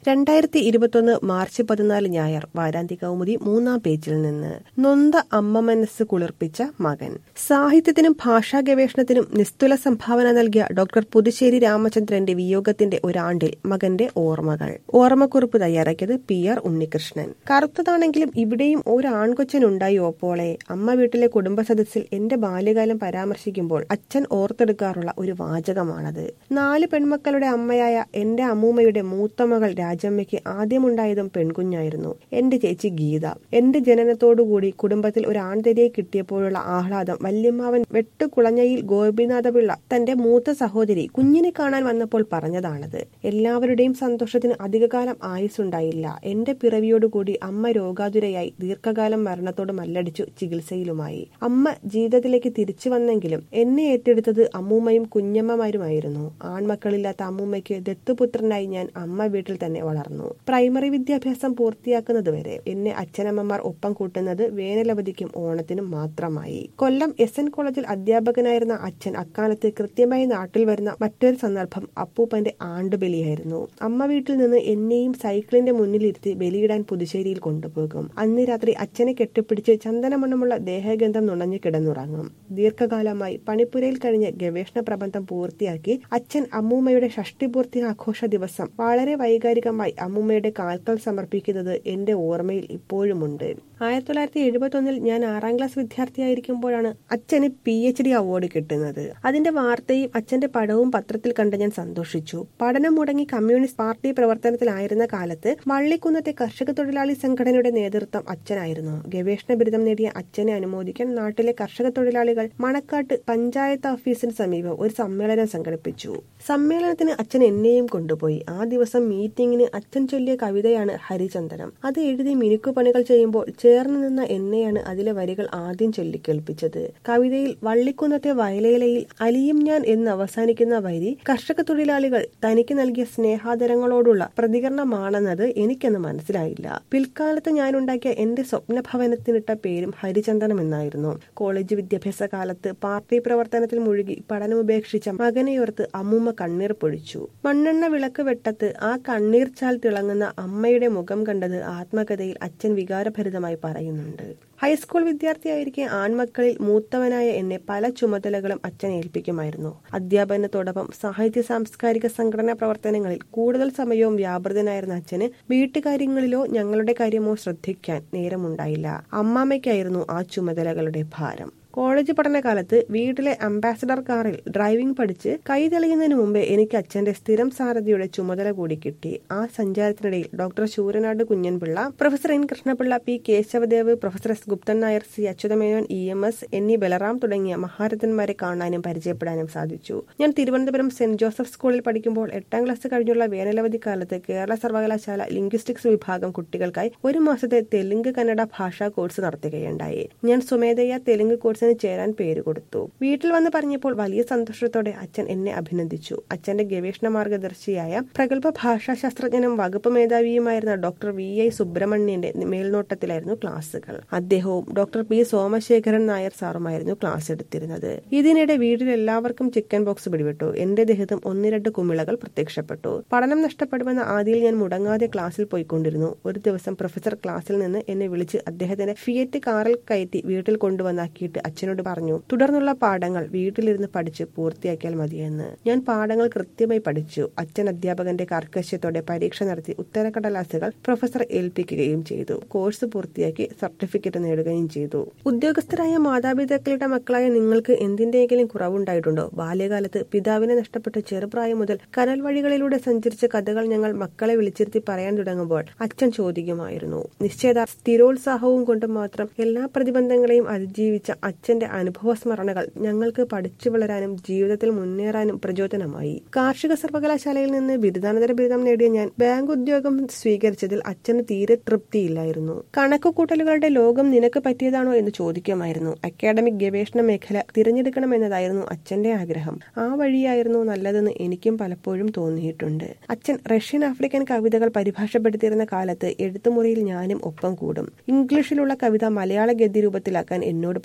രണ്ടായിരത്തി ഇരുപത്തൊന്ന് മാർച്ച് പതിനാല് ഞായർ വാരാന്തി കൗമുദി മൂന്നാം പേജിൽ നിന്ന് നൊന്ത അമ്മ മനസ്സ് കുളിർപ്പിച്ച മകൻ സാഹിത്യത്തിനും ഭാഷാ ഗവേഷണത്തിനും നിസ്തുല സംഭാവന നൽകിയ ഡോക്ടർ പുതുശ്ശേരി രാമചന്ദ്രന്റെ വിയോഗത്തിന്റെ ഒരാണ്ടിൽ മകന്റെ ഓർമ്മകൾ ഓർമ്മക്കുറിപ്പ് തയ്യാറാക്കിയത് പി ആർ ഉണ്ണികൃഷ്ണൻ കറുത്തതാണെങ്കിലും ഇവിടെയും ഒരു ആൺകൊച്ചനുണ്ടായി ഓപ്പോളെ അമ്മ വീട്ടിലെ കുടുംബ സദസ്സിൽ എന്റെ ബാല്യകാലം പരാമർശിക്കുമ്പോൾ അച്ഛൻ ഓർത്തെടുക്കാറുള്ള ഒരു വാചകമാണത് നാല് പെൺമക്കളുടെ അമ്മയായ എന്റെ അമ്മൂമ്മയുടെ മൂത്ത മകൾ രാജമ്മയ്ക്ക് ആദ്യമുണ്ടായതും പെൺകുഞ്ഞായിരുന്നു എന്റെ ചേച്ചി ഗീത എന്റെ ജനനത്തോടുകൂടി കുടുംബത്തിൽ ഒരു ആൺതരിയെ കിട്ടിയപ്പോഴുള്ള ആഹ്ലാദം വല്യമ്മാവൻ വെട്ടുകുളഞ്ഞയിൽ ഗോപിനാഥപിള്ള തന്റെ മൂത്ത സഹോദരി കുഞ്ഞിനെ കാണാൻ വന്നപ്പോൾ പറഞ്ഞതാണത് എല്ലാവരുടെയും സന്തോഷത്തിന് അധികകാലം ആയുസ്സുണ്ടായില്ല എന്റെ പിറവിയോടുകൂടി അമ്മ രോഗാതുരയായി ദീർഘകാലം മരണത്തോട് മല്ലടിച്ചു ചികിത്സയിലുമായി അമ്മ ജീവിതത്തിലേക്ക് തിരിച്ചു വന്നെങ്കിലും എന്നെ ഏറ്റെടുത്തത് അമ്മൂമ്മയും കുഞ്ഞമ്മമാരുമായിരുന്നു ആൺമക്കളില്ലാത്ത അമ്മൂമ്മയ്ക്ക് ദത്തുപുത്രനായി ഞാൻ അമ്മ വീട്ടിൽ തന്നെ വളർന്നു പ്രൈമറി വിദ്യാഭ്യാസം പൂർത്തിയാക്കുന്നതുവരെ എന്നെ അച്ഛനമ്മമാർ ഒപ്പം കൂട്ടുന്നത് വേനലവധിക്കും ഓണത്തിനും മാത്രമായി കൊല്ലം എസ് എൻ കോളേജിൽ അധ്യാപകനായിരുന്ന അച്ഛൻ അക്കാലത്ത് കൃത്യമായി നാട്ടിൽ വരുന്ന മറ്റൊരു സന്ദർഭം അപ്പൂപ്പന്റെ ആണ്ടുബലിയായിരുന്നു അമ്മ വീട്ടിൽ നിന്ന് എന്നെയും സൈക്കിളിന്റെ മുന്നിലിരുത്തി ബലിയിടാൻ പുതുശ്ശേരിയിൽ കൊണ്ടുപോകും അന്ന് രാത്രി അച്ഛനെ കെട്ടിപ്പിടിച്ച് ചന്ദനമണ്ണമുള്ള ദേഹഗന്ധം നുണഞ്ഞു കിടന്നുറങ്ങും ദീർഘകാലമായി പണിപ്പുരയിൽ കഴിഞ്ഞ് ഗവേഷണ പ്രബന്ധം പൂർത്തിയാക്കി അച്ഛൻ അമ്മൂമ്മയുടെ ഷഷ്ടിപൂർത്തി ആഘോഷ ദിവസം വളരെ വൈകാരികമായി അമ്മൂമ്മയുടെ കാൽക്കൽ സമർപ്പിക്കുന്നത് എന്റെ ഓർമ്മയിൽ ഇപ്പോഴുമുണ്ട് ആയിരത്തി തൊള്ളായിരത്തി എഴുപത്തി ഒന്നിൽ ഞാൻ ആറാം ക്ലാസ് വിദ്യാർത്ഥിയായിരിക്കുമ്പോഴാണ് അച്ഛന് പി എച്ച് ഡി അവാർഡ് കിട്ടുന്നത് അതിന്റെ വാർത്തയും അച്ഛന്റെ പടവും പത്രത്തിൽ കണ്ട് ഞാൻ സന്തോഷിച്ചു പഠനം മുടങ്ങി കമ്മ്യൂണിസ്റ്റ് പാർട്ടി പ്രവർത്തനത്തിലായിരുന്ന കാലത്ത് വള്ളിക്കുന്നത്തെ കർഷക തൊഴിലാളി സംഘടനയുടെ നേതൃത്വം അച്ഛനായിരുന്നു ഗവേഷണ ബിരുദം നേടിയ അച്ഛനെ അനുമോദിക്കാൻ നാട്ടിലെ കർഷക തൊഴിലാളികൾ മണക്കാട്ട് പഞ്ചായത്ത് ഓഫീസിന് സമീപം ഒരു സമ്മേളനം സംഘടിപ്പിച്ചു സമ്മേളനത്തിന് അച്ഛൻ എന്നെയും കൊണ്ടുപോയി ആ ദിവസം മീറ്റിംഗിന് അച്ഛൻ ചൊല്ലിയ കവിതയാണ് ഹരിചന്ദനം അത് എഴുതി മിനുക്കുപണികൾ ചെയ്യുമ്പോൾ ചേർന്ന് നിന്ന എന്നെയാണ് അതിലെ വരികൾ ആദ്യം ചൊല്ലിക്കേൾപ്പിച്ചത് കവിതയിൽ വള്ളിക്കുന്നത്തെ വയലേലയിൽ അലിയും ഞാൻ എന്ന് അവസാനിക്കുന്ന വരി കർഷക തൊഴിലാളികൾ തനിക്ക് നൽകിയ സ്നേഹാദരങ്ങളോടുള്ള പ്രതികരണമാണെന്നത് എനിക്കെന്ന് മനസ്സിലായില്ല പിൽക്കാലത്ത് ഞാനുണ്ടാക്കിയ എന്റെ സ്വപ്നഭവനത്തിനിട്ട പേരും ഹരിചന്ദനം എന്നായിരുന്നു കോളേജ് വിദ്യാഭ്യാസ കാലത്ത് പാർട്ടി പ്രവർത്തനത്തിൽ മുഴുകി പഠനമുപേക്ഷിച്ച മകനെയോർത്ത് അമ്മൂമ്മ കണ്ണീർ പൊഴിച്ചു മണ്ണെണ്ണ വിളക്ക് വെട്ടത്ത് ആ കണ്ണീർ ചാൽ തിളങ്ങുന്ന അമ്മയുടെ മുഖം കണ്ടത് ആത്മകഥയിൽ അച്ഛൻ വികാരഭരിതമായി പറയുന്നുണ്ട് ഹൈസ്കൂൾ വിദ്യാർത്ഥിയായിരിക്കെ ആൺമക്കളിൽ മൂത്തവനായ എന്നെ പല ചുമതലകളും അച്ഛൻ ഏൽപ്പിക്കുമായിരുന്നു അധ്യാപനത്തോടൊപ്പം സാഹിത്യ സാംസ്കാരിക സംഘടനാ പ്രവർത്തനങ്ങളിൽ കൂടുതൽ സമയവും വ്യാപൃതനായിരുന്ന അച്ഛന് വീട്ടുകാര്യങ്ങളിലോ ഞങ്ങളുടെ കാര്യമോ ശ്രദ്ധിക്കാൻ നേരമുണ്ടായില്ല അമ്മാമ്മയ്ക്കായിരുന്നു ആ ചുമതലകളുടെ ഭാരം കോളേജ് പഠനകാലത്ത് വീട്ടിലെ അംബാസഡർ കാറിൽ ഡ്രൈവിംഗ് പഠിച്ച് കൈ തെളിയുന്നതിന് മുമ്പേ എനിക്ക് അച്ഛന്റെ സ്ഥിരം സാരഥിയുടെ ചുമതല കൂടി കിട്ടി ആ സഞ്ചാരത്തിനിടയിൽ doctor Sooranad Kunjanpillai professor N Krishnapillai P Kesavadev professor S Guptan Nair C Achuthamenon E M S എന്നീ ബലറാം തുടങ്ങിയ മഹാരഥന്മാരെ കാണാനും പരിചയപ്പെടാനും സാധിച്ചു ഞാൻ തിരുവനന്തപുരം സെന്റ് ജോസഫ് സ്കൂളിൽ പഠിക്കുമ്പോൾ എട്ടാം ക്ലാസ് കഴിഞ്ഞുള്ള വേനലവധി കാലത്ത് കേരള സർവകലാശാല ലിംഗ്വിസ്റ്റിക്സ് വിഭാഗം കുട്ടികൾക്കായി ഒരു മാസത്തെ തെലുങ്ക് കന്നഡ ഭാഷാ കോഴ്സ് നടത്തുകയുണ്ടായി ഞാൻ സ്വമേധയാ തെലുങ്ക് കോഴ്സ് കോഴ്സിന് ചേരാൻ പേര് കൊടുത്തു വീട്ടിൽ വന്ന് പറഞ്ഞപ്പോൾ വലിയ സന്തോഷത്തോടെ അച്ഛൻ എന്നെ അഭിനന്ദിച്ചു അച്ഛന്റെ ഗവേഷണ മാർഗദർശിയായ പ്രഗത്ഭ ഭാഷാ ശാസ്ത്രജ്ഞനും വകുപ്പ് മേധാവിയുമായിരുന്ന ഡോക്ടർ വി ഐ സുബ്രഹ്മണ്യന്റെ മേൽനോട്ടത്തിലായിരുന്നു ക്ലാസുകൾ അദ്ദേഹവും ഡോക്ടർ പി സോമശേഖരൻ നായർ സാറുമായിരുന്നു ക്ലാസ് എടുത്തിരുന്നത് ഇതിനിടെ വീട്ടിൽ എല്ലാവർക്കും ചിക്കൻ ബോക്സ് പിടിവിട്ടു എന്റെ ദേഹത്തും ഒന്നിരണ്ട് കുമിളകൾ പ്രത്യക്ഷപ്പെട്ടു പഠനം നഷ്ടപ്പെടുമെന്ന ആദ്യയിൽ ഞാൻ മുടങ്ങാതെ ക്ലാസ്സിൽ പോയിക്കൊണ്ടിരുന്നു ഒരു ദിവസം പ്രൊഫസർ ക്ലാസ്സിൽ നിന്ന് എന്നെ വിളിച്ച് അദ്ദേഹത്തിന്റെ ഫിയറ്റ് കാറിൽ കയറ്റി വീട്ടിൽ കൊണ്ടുവന്നാക്കിയിട്ട് അച്ഛനോട് പറഞ്ഞു തുടർന്നുള്ള പാഠങ്ങൾ വീട്ടിലിരുന്ന് പഠിച്ച് പൂർത്തിയാക്കിയാൽ മതിയെന്ന് ഞാൻ പാഠങ്ങൾ കൃത്യമായി പഠിച്ചു അച്ഛൻ അധ്യാപകന്റെ കർക്കശ്യത്തോടെ പരീക്ഷ നടത്തി ഉത്തരക്കടലാസുകൾ പ്രൊഫസർ ഏൽപ്പിക്കുകയും ചെയ്തു കോഴ്സ് പൂർത്തിയാക്കി സർട്ടിഫിക്കറ്റ് നേടുകയും ചെയ്തു ഉദ്യോഗസ്ഥരായ മാതാപിതാക്കളുടെ മക്കളായ നിങ്ങൾക്ക് എന്തിന്റെയെങ്കിലും കുറവുണ്ടായിട്ടുണ്ടോ ബാല്യകാലത്ത് പിതാവിനെ നഷ്ടപ്പെട്ട ചെറുപ്രായം മുതൽ കനൽ വഴികളിലൂടെ സഞ്ചരിച്ച കഥകൾ ഞങ്ങൾ മക്കളെ വിളിച്ചിരുത്തി പറയാൻ തുടങ്ങുമ്പോൾ അച്ഛൻ ചോദിക്കുമായിരുന്നു നിശ്ചയത സ്ഥിരോത്സാഹവും കൊണ്ട് മാത്രം എല്ലാ പ്രതിബന്ധങ്ങളെയും അതിജീവിച്ച അച്ഛന്റെ അനുഭവ സ്മരണകൾ ഞങ്ങൾക്ക് പഠിച്ചു വളരാനും ജീവിതത്തിൽ മുന്നേറാനും പ്രചോദനമായി കാർഷിക സർവകലാശാലയിൽ നിന്ന് ബിരുദാനന്തര ബിരുദം നേടിയ ഞാൻ ബാങ്ക് ഉദ്യോഗം സ്വീകരിച്ചതിൽ അച്ഛന് തീരെ തൃപ്തിയില്ലായിരുന്നു കണക്കുകൂട്ടലുകളുടെ ലോകം നിനക്ക് പറ്റിയതാണോ എന്ന് ചോദിക്കുമായിരുന്നു അക്കാഡമിക് ഗവേഷണ മേഖല തിരഞ്ഞെടുക്കണമെന്നതായിരുന്നു അച്ഛന്റെ ആഗ്രഹം ആ വഴിയായിരുന്നു നല്ലതെന്ന് എനിക്കും പലപ്പോഴും തോന്നിയിട്ടുണ്ട് അച്ഛൻ റഷ്യൻ ആഫ്രിക്കൻ കവിതകൾ പരിഭാഷപ്പെടുത്തിയിരുന്ന കാലത്ത് എഴുത്തുമുറിയിൽ ഞാനും ഒപ്പം കൂടും ഇംഗ്ലീഷിലുള്ള കവിത മലയാള ഗദ്യ രൂപത്തിലാക്കാൻ എന്നോട് പറയും ചില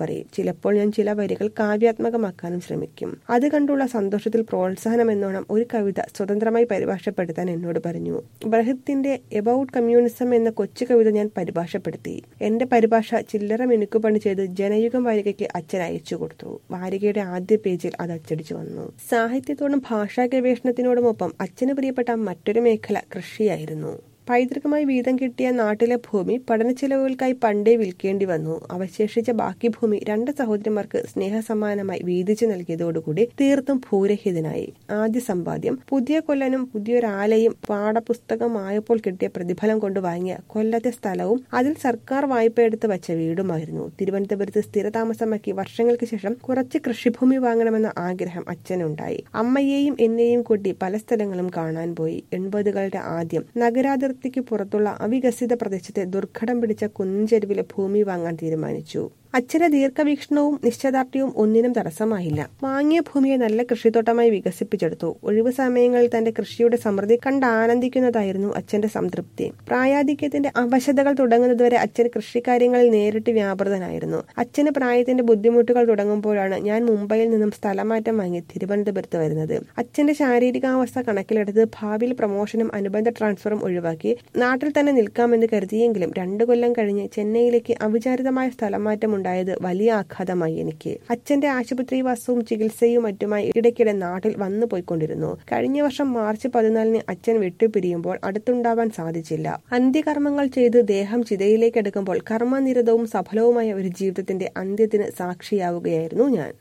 ചിലപ്പോൾ ഞാൻ ചില വരികൾ കാവ്യാത്മകമാക്കാനും ശ്രമിക്കും അത് കണ്ടുള്ള സന്തോഷത്തിൽ പ്രോത്സാഹനം എന്നോണം ഒരു കവിത സ്വതന്ത്രമായി പരിഭാഷപ്പെടുത്താൻ എന്നോട് പറഞ്ഞു ബ്രഹത്തിന്റെ എബൌട്ട് കമ്മ്യൂണിസം എന്ന കൊച്ചു കവിത ഞാൻ പരിഭാഷപ്പെടുത്തി എന്റെ പരിഭാഷ ചില്ലറ മിനുക്കുപണി ചെയ്ത് ജനയുഗം വാരികയ്ക്ക് അച്ഛൻ അയച്ചു കൊടുത്തു വാരികയുടെ ആദ്യ പേജിൽ അത് അച്ചടിച്ചു വന്നു സാഹിത്യത്തോടും ഭാഷാ ഗവേഷണത്തിനോടുമൊപ്പം അച്ഛന് പ്രിയപ്പെട്ട മറ്റൊരു മേഖല കൃഷിയായിരുന്നു പൈതൃകമായി വീതം കിട്ടിയ നാട്ടിലെ ഭൂമി പഠനച്ചെലവുകൾക്കായി പണ്ടേ വിൽക്കേണ്ടി വന്നു അവശേഷിച്ച ബാക്കി ഭൂമി രണ്ട് സഹോദരിമാർക്ക് സ്നേഹസമ്മാനമായി വീതിച്ചു നൽകിയതോടുകൂടി തീർത്തും ഭൂരഹിതനായി ആദ്യ സമ്പാദ്യം പുതിയ കൊല്ലനും പുതിയൊരാലയും പാഠപുസ്തകമായപ്പോൾ കിട്ടിയ പ്രതിഫലം കൊണ്ട് വാങ്ങിയ കൊല്ലത്തെ സ്ഥലവും അതിൽ സർക്കാർ വായ്പ എടുത്ത് വച്ച വീടുമായിരുന്നു തിരുവനന്തപുരത്ത് സ്ഥിരതാമസമാക്കി വർഷങ്ങൾക്ക് ശേഷം കുറച്ച് കൃഷിഭൂമി വാങ്ങണമെന്ന ആഗ്രഹം അച്ഛനുണ്ടായി അമ്മയെയും എന്നെയും കൂട്ടി പല സ്ഥലങ്ങളും കാണാൻ പോയി എൺപതുകളുടെ ആദ്യം നഗരാതിർ അതിർത്തിക്ക് പുറത്തുള്ള അവികസിത പ്രദേശത്തെ ദുർഘടം പിടിച്ച കുഞ്ചെരുവിലെ ഭൂമി വാങ്ങാൻ തീരുമാനിച്ചു അച്ഛന്റെ ദീർഘവീക്ഷണവും നിശ്ചയദാർഢ്യവും ഒന്നിനും തടസ്സമായില്ല വാങ്ങിയ ഭൂമിയെ നല്ല കൃഷിത്തോട്ടമായി വികസിപ്പിച്ചെടുത്തു ഒഴിവു സമയങ്ങളിൽ തന്റെ കൃഷിയുടെ സമൃദ്ധി കണ്ട് ആനന്ദിക്കുന്നതായിരുന്നു അച്ഛന്റെ സംതൃപ്തി പ്രായാധിക്യത്തിന്റെ അവശതകൾ തുടങ്ങുന്നതുവരെ അച്ഛൻ കൃഷിക്കാര്യങ്ങളിൽ നേരിട്ട് വ്യാപൃതനായിരുന്നു അച്ഛന് പ്രായത്തിന്റെ ബുദ്ധിമുട്ടുകൾ തുടങ്ങുമ്പോഴാണ് ഞാൻ മുംബൈയിൽ നിന്നും സ്ഥലമാറ്റം വാങ്ങി തിരുവനന്തപുരത്ത് വരുന്നത് അച്ഛന്റെ ശാരീരികാവസ്ഥ കണക്കിലെടുത്ത് ഭാവിയിൽ പ്രമോഷനും അനുബന്ധ ട്രാൻസ്ഫറും ഒഴിവാക്കി നാട്ടിൽ തന്നെ നിൽക്കാമെന്ന് കരുതിയെങ്കിലും രണ്ടു കൊല്ലം കഴിഞ്ഞ് ചെന്നൈയിലേക്ക് അവിചാരിതമായ സ്ഥലമാറ്റം ഉണ്ടായത് വലിയ ആഘാതമായി എനിക്ക് അച്ഛന്റെ ആശുപത്രിവാസവും ചികിത്സയും മറ്റുമായി ഇടയ്ക്കിടെ നാട്ടിൽ വന്നു പോയിക്കൊണ്ടിരുന്നു കഴിഞ്ഞ വർഷം മാർച്ച് പതിനാലിന് അച്ഛൻ വിട്ടുപിരിയുമ്പോൾ അടുത്തുണ്ടാവാൻ സാധിച്ചില്ല അന്ത്യകർമ്മങ്ങൾ ചെയ്ത് ദേഹം ചിതയിലേക്ക് എടുക്കുമ്പോൾ കർമ്മനിരതവും സഫലവുമായ ഒരു ജീവിതത്തിന്റെ അന്ത്യത്തിന് സാക്ഷിയാവുകയായിരുന്നു ഞാൻ